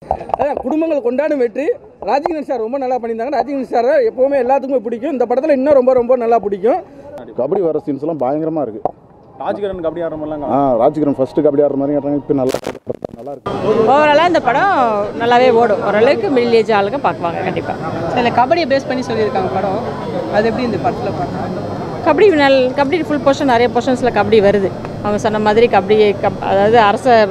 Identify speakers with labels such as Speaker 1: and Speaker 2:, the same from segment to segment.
Speaker 1: அதான் குடும்பங்கள் கொண்டாடும் வெற்றி ராஜகிரண் சார் ரொம்ப நல்லா பண்ணியிருந்தாங்க ராஜகிரண் சாரை எப்போவுமே எல்லாத்துக்குமே பிடிக்கும் இந்த படத்தில் இன்னும் ரொம்ப ரொம்ப நல்லா பிடிக்கும்
Speaker 2: கபடி வர சீன்ஸ்லாம் பயங்கரமாக இருக்குது
Speaker 3: ராஜ்கிரண் கபடி ஆடுற மாதிரிலாம்
Speaker 2: ஆ ராஜ்கிரண் ஃபஸ்ட்டு கபடி ஆடுற மாதிரி ஆடுறாங்க இப்போ நல்லா நல்லா இருக்கு
Speaker 4: ஓவராலாக இந்த படம் நல்லாவே ஓடும் ஓரளவுக்கு மிடில் ஏஜ் ஆளுங்க பார்க்குவாங்க கண்டிப்பாக
Speaker 5: இல்லை கபடியை பேஸ் பண்ணி சொல்லியிருக்காங்க படம் அது எப்படி இந்த படத்தில் பார்க்கலாம்
Speaker 4: கபடி நல் கபடி ஃபுல் போர்ஷன் நிறைய போர்ஷன்ஸில் கபடி வருது அவங்க சொன்ன மாதிரி கபடி கப் அதாவது அரசர்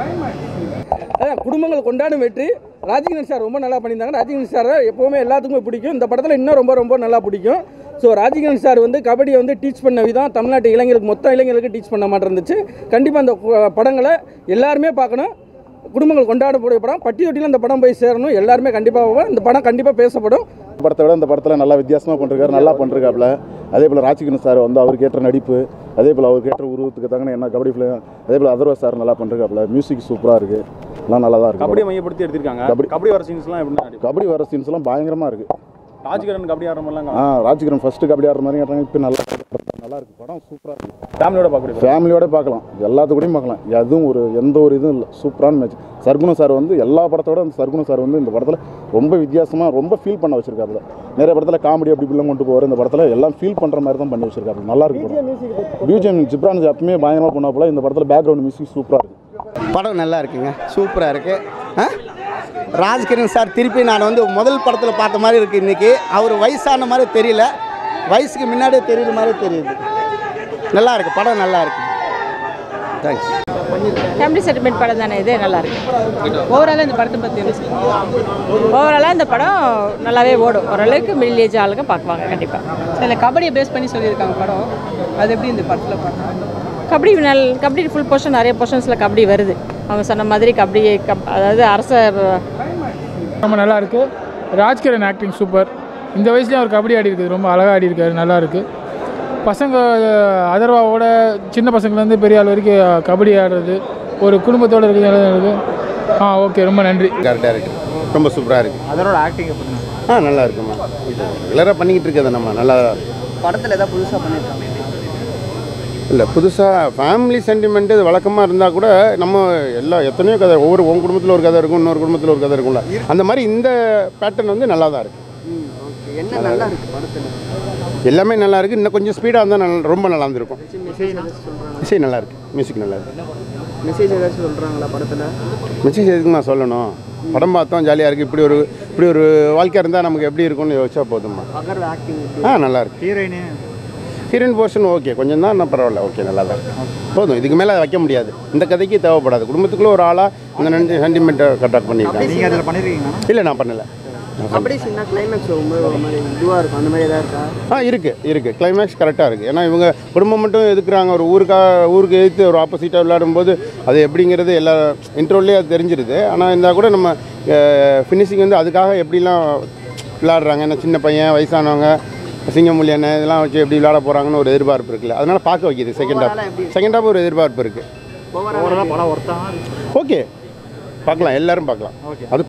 Speaker 1: அதான் குடும்பங்கள் கொண்டாடும் வெற்றி ராஜகிரண் சார் ரொம்ப நல்லா பண்ணியிருந்தாங்க ராஜகிரண் சாரை எப்போவுமே எல்லாத்துக்குமே பிடிக்கும் இந்த படத்தில் இன்னும் ரொம்ப ரொம்ப நல்லா பிடிக்கும் ஸோ ராஜகிரண் சார் வந்து கபடியை வந்து டீச் பண்ண விதம் தமிழ்நாட்டு இளைஞர்களுக்கு மொத்த இளைஞர்களுக்கு டீச் பண்ண மாட்டேன் இருந்துச்சு கண்டிப்பாக அந்த கு- படங்களை எல்லாருமே பார்க்கணும் குடும்பங்கள் கொண்டாடக்கூடிய படம் பட்டி தொட்டியில் இந்த படம் போய் சேரணும் எல்லாருமே கண்டிப்பாக இந்த படம் கண்டிப்பாக பேசப்படும்
Speaker 2: இந்த படத்தை விட இந்த படத்தில் நல்லா வித்தியாசமாக பண்ணிருக்காரு நல்லா பண்ணிருக்காப்புல அதே போல் ராஜ்கிரண் சார் வந்து அவருக்கு ஏற்ற நடிப்பு அதே போல் அவருக்கு ஏற்ற உருவத்துக்கு தகுந்த என்ன கபடி ஃபிலிம் அதே போல் அதர்வா சார் நல்லா பண்ணிருக்காப்புல மியூசிக் சூப்பராக இருக்குது எல்லாம் நல்லா தான்
Speaker 3: கபடியை
Speaker 2: இருக்குது
Speaker 3: மையப்படுத்தி எடுத்திருக்காங்க
Speaker 2: கபடி-
Speaker 3: கபடி வர சீன்ஸ்லாம் எப்படி
Speaker 2: கபடி வர சீன்ஸ்லாம் பயங்கரமாக இருக்குது
Speaker 3: ராஜ்கிரண் கபடி ஆடுற மாதிரிலாம்
Speaker 2: ஆ ராஜ்கிரண் ஃபஸ்ட்டு கபடி ஆடுற மாதிரி ஆடுறாங்க இப்போ நல்லா நல்லா இருக்குது படம் சூப்பராக இருக்குது
Speaker 3: ஃபேமிலியோட பார்க்கக்கூடிய
Speaker 2: ஃபேமிலியோட பார்க்கலாம் எல்லாத்துக்கூடயும் பார்க்கலாம் எதுவும் ஒரு எந்த ஒரு இதுவும் இல்லை சூப்பரான மேட்ச் சர்க்குணம் சார் வந்து எல்லா படத்தோட அந்த சர்க்குணம் சார் வந்து இந்த படத்தில் ரொம்ப வித்தியாசமாக ரொம்ப ஃபீல் பண்ண வச்சிருக்காப்புல நிறைய படத்தில் காமெடி அப்படி இப்படிலாம் கொண்டு போவார் இந்த படத்தில் எல்லாம் ஃபீல் பண்ணுற மாதிரி தான் பண்ணி வச்சிருக்காப்புல நல்லா இருக்கு படம் பிஜிஎம் ஜிப்ரான் எப்பவுமே பயங்கரமாக பண்ணாப்புல இந்த படத்தில் பேக்ரவுண்ட் மியூசிக் சூப்பராக இருக்குது
Speaker 6: படம் நல்லா இருக்குங்க சூப்பராக இருக்குது ராஜ்கிரண் சார் திருப்பி நான் வந்து முதல் படத்தில் பார்த்த மாதிரி இருக்குது இன்றைக்கி அவர் வயசான மாதிரி தெரியல வயசுக்கு முன்னாடியே தெரியுற மாதிரி தெரியுது நல்லா இருக்கு படம் நல்லா இருக்கு தேங்க்ஸ்
Speaker 4: ஃபேமிலி செட்டில்மெண்ட் படம் தானே இது நல்லா இருக்கு
Speaker 5: ஓவராலாக இந்த படத்தை பற்றி என்ன சொல்லுங்கள்
Speaker 4: ஓவராலாக இந்த படம் நல்லாவே ஓடும் ஓரளவுக்கு மிடில் ஏஜ் ஆளுங்க பார்க்குவாங்க கண்டிப்பாக
Speaker 5: இல்லை கபடியை பேஸ் பண்ணி சொல்லியிருக்காங்க படம் அது எப்படி இந்த படத்தில் பார்க்கலாம்
Speaker 4: கபடி நல் கபடி ஃபுல் போர்ஷன் நிறைய போர்ஷன்ஸில் கபடி வருது அவங்க சொன்ன மாதிரி கபடி கப் அதாவது அரசர்
Speaker 7: ரொம்ப நல்லா இருக்கு ராஜ்கிரண் ஆக்டிங் சூப்பர் இந்த வயசுலேயும் அவர் கபடி ஆடி இருக்குது ரொம்ப அழகாக ஆடி இருக்காரு நல்லா இருக்கு பசங்க அஹ், அதர்வாவோட சின்ன பசங்கள்லேருந்து பெரிய ஆள் வரைக்கும் அஹ், கபடி ஆடுறது ஒரு குடும்பத்தோடு இருக்குது நல்லா இருக்கு ஆ ஓகே ரொம்ப நன்றி
Speaker 6: டேரக்டர் ரொம்ப சூப்பராக இருக்குது
Speaker 3: அதனோட ஆக்டிங் எப்படி
Speaker 6: ஆ நல்லா இருக்குமா இது ரெகுலராக பண்ணிக்கிட்டு இருக்கிறத நம்ம நல்லா
Speaker 5: படத்தில் ஏதாவது புதுசாக பண்ணியிருக்காங்க
Speaker 6: இல்லை புதுசாக ஃபேமிலி சென்டிமெண்ட் இது வழக்கமாக இருந்தால் கூட நம்ம எல்லா எத்தனையோ கதை ஒவ்வொரு உன் குடும்பத்தில் ஒரு கதை இருக்கும் இன்னொரு குடும்பத்தில் ஒரு கதை இருக்கும்ல அந்த மாதிரி இந்த பேட்டர்ன் வந்து நல்லா தான் இருக்குது
Speaker 5: ஓகே என்ன நல்லா இருக்குது படத்தில்
Speaker 6: எல்லாமே நல்லா இருக்குது இன்னும் கொஞ்சம் ஸ்பீடாக இருந்தால் நல்லா ரொம்ப நல்லா இருந்திருக்கும்
Speaker 5: மெசேஜ் ஏதாச்சும் சொல்கிறாங்க
Speaker 6: இசை நல்லா இருக்கு மியூசிக் நல்லா இருக்கு
Speaker 5: மெசேஜ் ஏதாச்சும் சொல்கிறாங்களா படத்தில்
Speaker 6: மெசேஜ் எதுக்கு நான் சொல்லணும் படம் பார்த்தோம் ஜாலியாக இருக்குது இப்படி ஒரு இப்படி ஒரு வாழ்க்கை இருந்தால் நமக்கு எப்படி இருக்கும்னு யோசிச்சா போதும்மா
Speaker 5: அகர் ஆக்டிங்
Speaker 6: ஆ நல்லா இருக்கு
Speaker 3: ஹீரோயின்
Speaker 6: ஹீரோயின் போர்ஷன் ஓகே கொஞ்சம் தான் நான் பரவாயில்ல ஓகே நல்லா தான் இருக்கு போதும் இதுக்கு மேலே வைக்க முடியாது இந்த கதைக்கு தேவைப்படாது குடும்பத்துக்குள்ளே ஒரு ஆளாக இந்த நன்றி சென்டிமெண்ட்டை கட்டாக்ட் பண்ணியிருக்காங்க
Speaker 3: நீங்கள் அதில் பண்ணிருக்கீங்களா
Speaker 6: இல்லை நான் பண்ணலை
Speaker 5: கபடி சீனா கிளைமேக்ஸ் ரொம்ப ஒரு மாதிரி இதுவாக இருக்கும் அந்த மாதிரி ஏதாவது இருக்கா
Speaker 6: ஆ இருக்குது இருக்குது கிளைமேக்ஸ் கரெக்டாக இருக்குது ஏன்னா இவங்க குடும்பம் மட்டும் எதுக்குறாங்க ஒரு ஊருக்காக ஊருக்கு எதிர்த்து ஒரு ஆப்போசிட்டாக விளையாடும்போது அது எப்படிங்கிறது எல்லா இன்ட்ரோல்லே அது தெரிஞ்சிருது ஆனால் இருந்தால் கூட நம்ம ஃபினிஷிங் வந்து அதுக்காக எப்படிலாம் விளையாடுறாங்க ஏன்னா சின்ன பையன் வயசானவங்க சிங்கமொழி அண்ணன் இதெல்லாம் வச்சு எப்படி விளையாட போகிறாங்கன்னு ஒரு எதிர்பார்ப்பு இருக்குல்ல அதனால் பார்க்க வைக்கிது செகண்ட் ஹாஃப் செகண்ட் ஹாஃப் ஒரு எதிர்பார்ப்பு இருக்குது
Speaker 3: ஓவராலாக படம் ஒருத்தான்
Speaker 6: ஓகே பார்க்கலாம் எல்லாரும் பார்க்கலாம் அது